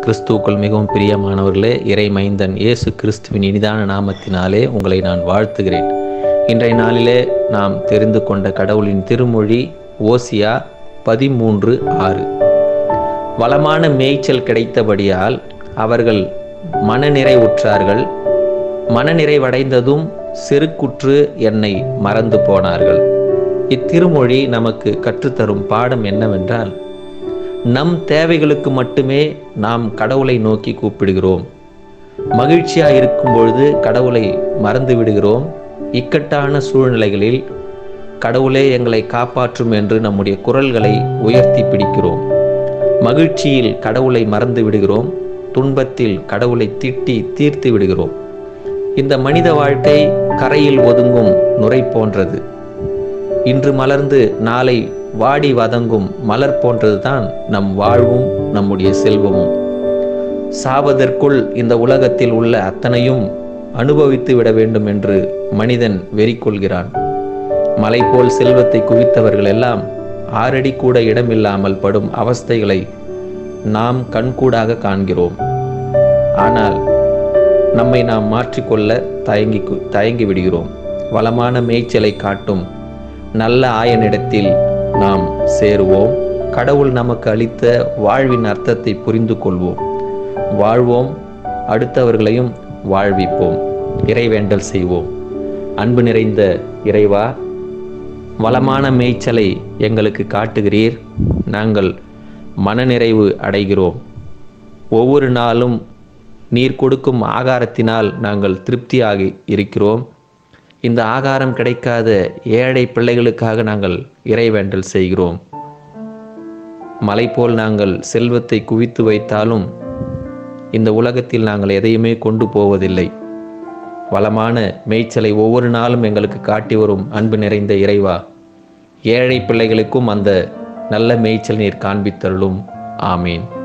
கிறிஸ்துவுக்குள் மிகவும் பிரியமானவர்களே இறை மைந்தன் இயேசு கிறிஸ்துவின் இனிதான நாமத்தினாலே உங்களை நான் வாழ்த்துகிறேன் இன்றைய நாளிலே நாம் தெரிந்து கொண்ட கடவுளின் திருமொழி ஓசியா பதிமூன்று ஆறு வளமான மேய்ச்சல் கிடைத்தபடியால் அவர்கள் மனநிறைவுற்றார்கள் மனநிறைவடைந்ததும் செருக்குற்று என்னை மறந்து போனார்கள் இத்திருமொழி நமக்கு கற்றுத்தரும் பாடம் என்னவென்றால் நம் தேவைகளுக்கு மட்டுமே நாம் கடவுளை நோக்கி கூப்பிடுகிறோம் மகிழ்ச்சியாக இருக்கும் பொழுது கடவுளை மறந்து விடுகிறோம் இக்கட்டான சூழ்நிலைகளில் கடவுளே எங்களை காப்பாற்றும் என்று நம்முடைய குரல்களை உயர்த்தி பிடிக்கிறோம் மகிழ்ச்சியில் கடவுளை மறந்து விடுகிறோம் துன்பத்தில் கடவுளை திட்டி தீர்த்து விடுகிறோம் இந்த மனித வாழ்க்கை கரையில் ஒதுங்கும் நுரை போன்றது இன்று மலர்ந்து நாளை வாடி வதங்கும் மலர் போன்றதுதான் நம் வாழ்வும் நம்முடைய செல்வமும் சாவதற்குள் இந்த உலகத்தில் உள்ள அத்தனையும் அனுபவித்து விட வேண்டும் என்று மனிதன் வெறி கொள்கிறான் மலை போல் செல்வத்தை குவித்தவர்கள் எல்லாம் ஆறடி கூட இடமில்லாமல் படும் அவஸ்தைகளை நாம் கண்கூடாக காண்கிறோம் ஆனால் நம்மை நாம் மாற்றிக்கொள்ள தயங்கி தயங்கி விடுகிறோம் வளமான மேய்ச்சலை காட்டும் நல்ல ஆயனிடத்தில் நாம் சேருவோம் கடவுள் நமக்கு அளித்த வாழ்வின் அர்த்தத்தை புரிந்து கொள்வோம் வாழ்வோம் அடுத்தவர்களையும் வாழ்விப்போம் இறைவேண்டல் செய்வோம் அன்பு நிறைந்த இறைவா வளமான மேய்ச்சலை எங்களுக்கு காட்டுகிறீர் நாங்கள் மனநிறைவு அடைகிறோம் ஒவ்வொரு நாளும் நீர் கொடுக்கும் ஆகாரத்தினால் நாங்கள் திருப்தியாகி இருக்கிறோம் இந்த ஆகாரம் கிடைக்காத ஏழை பிள்ளைகளுக்காக நாங்கள் இறைவேண்டல் செய்கிறோம் மலை போல் நாங்கள் செல்வத்தை குவித்து வைத்தாலும் இந்த உலகத்தில் நாங்கள் எதையுமே கொண்டு போவதில்லை வளமான மேய்ச்சலை ஒவ்வொரு நாளும் எங்களுக்கு காட்டி வரும் அன்பு நிறைந்த இறைவா ஏழை பிள்ளைகளுக்கும் அந்த நல்ல மேய்ச்சல் நீர் காண்பித்தருளும் ஆமீன்